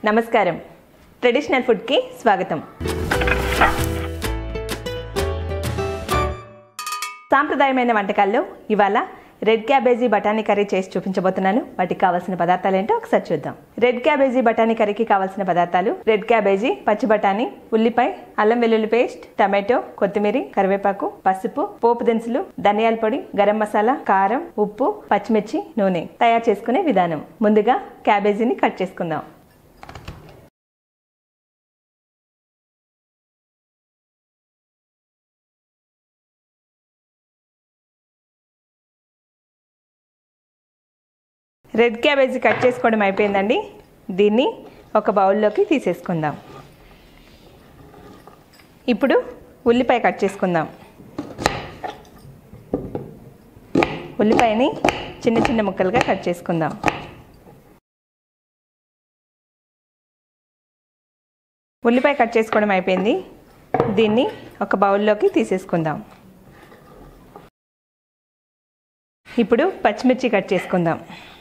నమస్కారం ట్రెడిషనల్ ఫుడ్కి స్వాగతం సాంప్రదాయమైన వంటకాల్లో ఇవాళ రెడ్ క్యాబేజీ బఠానీ కర్రీ చేసి చూపించబోతున్నాను వాటికి కావాల్సిన పదార్థాలు ఏంటో ఒకసారి చూద్దాం రెడ్ క్యాబేజీ బఠానీ కర్రీకి కావాల్సిన పదార్థాలు రెడ్ క్యాబేజీ పచ్చి బఠానీ ఉల్లిపాయ అల్లం వెల్లుల్లి పేస్ట్ టమాటో కొత్తిమీర కరివేపాకు పసుపు పోపు దినుసులు ధనియాల పొడి గరం మసాలా కారం ఉప్పు పచ్చిమిర్చి నూనె తయారు చేసుకునే విధానం ముందుగా క్యాబేజీని కట్ చేసుకుందాం రెడ్ క్యాబేజీ కట్ చేసుకోవడం అయిపోయిందండి దీన్ని ఒక బౌల్లోకి తీసేసుకుందాం ఇప్పుడు ఉల్లిపాయ కట్ చేసుకుందాం ఉల్లిపాయని చిన్న చిన్న ముక్కలుగా కట్ చేసుకుందాం ఉల్లిపాయ కట్ చేసుకోవడం అయిపోయింది దీన్ని ఒక బౌల్లోకి తీసేసుకుందాం ఇప్పుడు పచ్చిమిర్చి కట్ చేసుకుందాం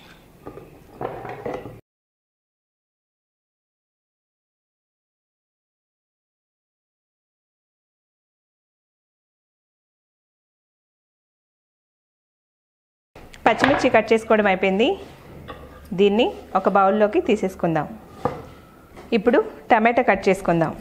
పచ్చిమిర్చి కట్ చేసుకోవడం అయిపోయింది దీన్ని ఒక బౌల్లోకి తీసేసుకుందాం ఇప్పుడు టమాటా కట్ చేసుకుందాం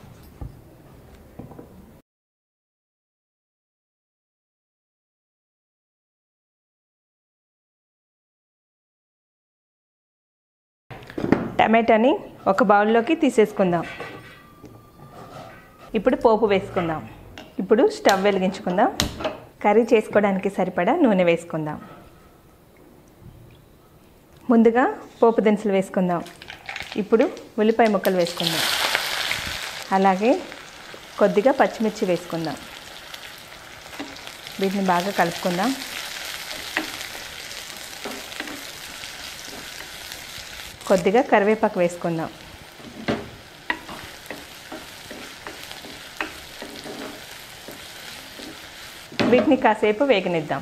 టమాటాని ఒక బౌల్లోకి తీసేసుకుందాం ఇప్పుడు పోపు వేసుకుందాం ఇప్పుడు స్టవ్ వెలిగించుకుందాం కర్రీ చేసుకోవడానికి సరిపడా నూనె వేసుకుందాం ముందుగా పోపు దినుసులు వేసుకుందాం ఇప్పుడు ఉల్లిపాయ ముక్కలు వేసుకుందాం అలాగే కొద్దిగా పచ్చిమిర్చి వేసుకుందాం వీటిని బాగా కలుపుకుందాం కొద్దిగా కరివేపాకు వేసుకుందాం వీటిని కాసేపు వేగనిద్దాం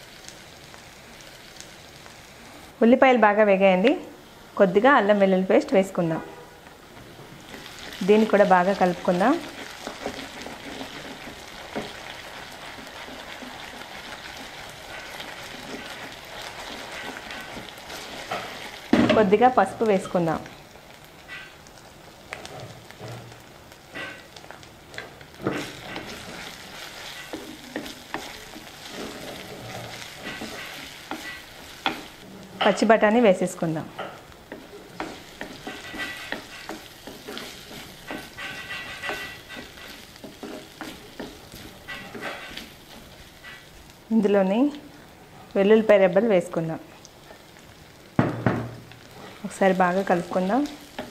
ఉల్లిపాయలు బాగా వేగాయండి కొద్దిగా అల్లం వెల్లుల్లి పేస్ట్ వేసుకుందాం దీన్ని కూడా బాగా కలుపుకుందాం కొద్దిగా పసుపు వేసుకుందాం పచ్చి బఠానీ వేసేసుకుందాం ఇందులోని వెల్లుల్లిపాయ రెబ్బలు వేసుకుందాం ఒకసారి బాగా కలుపుకుందాం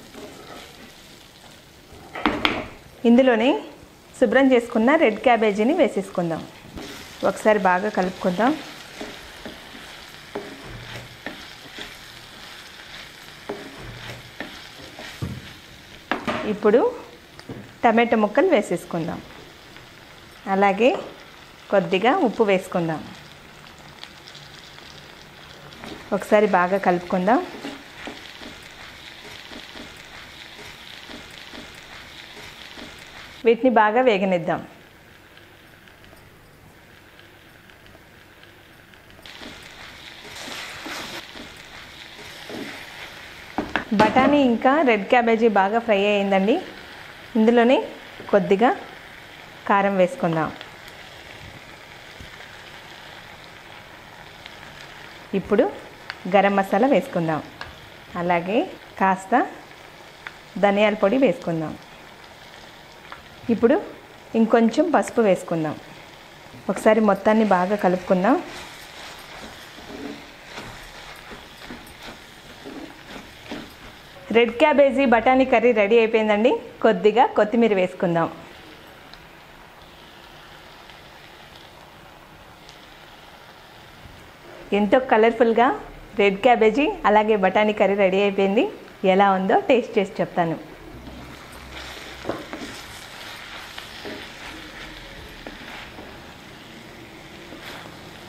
ఇందులోని శుభ్రం చేసుకున్న రెడ్ క్యాబేజీని వేసేసుకుందాం ఒకసారి బాగా కలుపుకుందాం ఇప్పుడు టమాటో ముక్కలు వేసేసుకుందాం అలాగే కొద్దిగా ఉప్పు వేసుకుందాం ఒకసారి బాగా కలుపుకుందాం వీటిని బాగా వేగనిద్దాం బఠానీ ఇంకా రెడ్ క్యాబేజీ బాగా ఫ్రై అయ్యిందండి ఇందులోనే కొద్దిగా కారం వేసుకుందాం ఇప్పుడు గరం మసాలా వేసుకుందాం అలాగే కాస్త ధనియాల పొడి వేసుకుందాం ఇప్పుడు ఇంకొంచెం పసుపు వేసుకుందాం ఒకసారి మొత్తాన్ని బాగా కలుపుకుందాం రెడ్ క్యాబేజీ బఠానీ కర్రీ రెడీ అయిపోయిందండి కొద్దిగా కొత్తిమీర వేసుకుందాం ఎంతో కలర్ఫుల్గా రెడ్ క్యాబేజీ అలాగే బఠానీ కర్రీ రెడీ అయిపోయింది ఎలా ఉందో టేస్ట్ చేసి చెప్తాను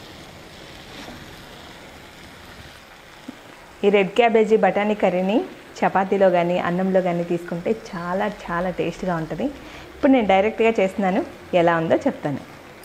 ఈ రెడ్ క్యాబేజీ బఠానీ కర్రీని చపాతీలో కానీ అన్నంలో కానీ తీసుకుంటే చాలా చాలా టేస్ట్గా ఉంటుంది ఇప్పుడు నేను డైరెక్ట్గా చేస్తున్నాను ఎలా ఉందో చెప్తాను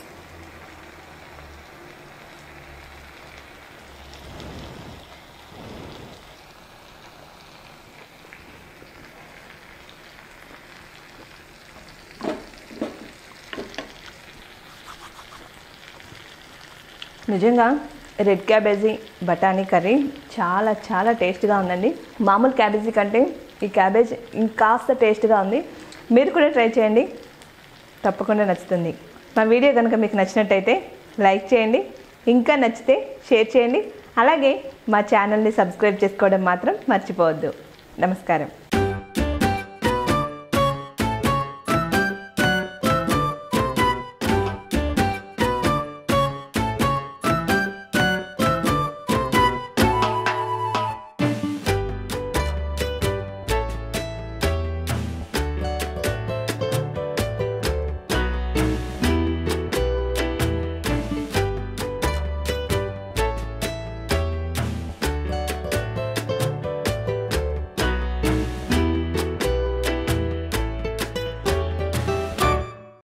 నిజంగా రెడ్ క్యాబేజీ బఠానీ కర్రీ చాలా చాలా టేస్ట్గా ఉందండి మామూలు క్యాబేజీ కంటే ఈ క్యాబేజ్ ఇంకాస్త టేస్ట్గా ఉంది మీరు కూడా ట్రై చేయండి తప్పకుండా నచ్చుతుంది మా వీడియో కనుక మీకు నచ్చినట్టయితే లైక్ చేయండి ఇంకా నచ్చితే షేర్ చేయండి అలాగే మా ఛానల్ని సబ్స్క్రైబ్ చేసుకోవడం మాత్రం మర్చిపోవద్దు నమస్కారం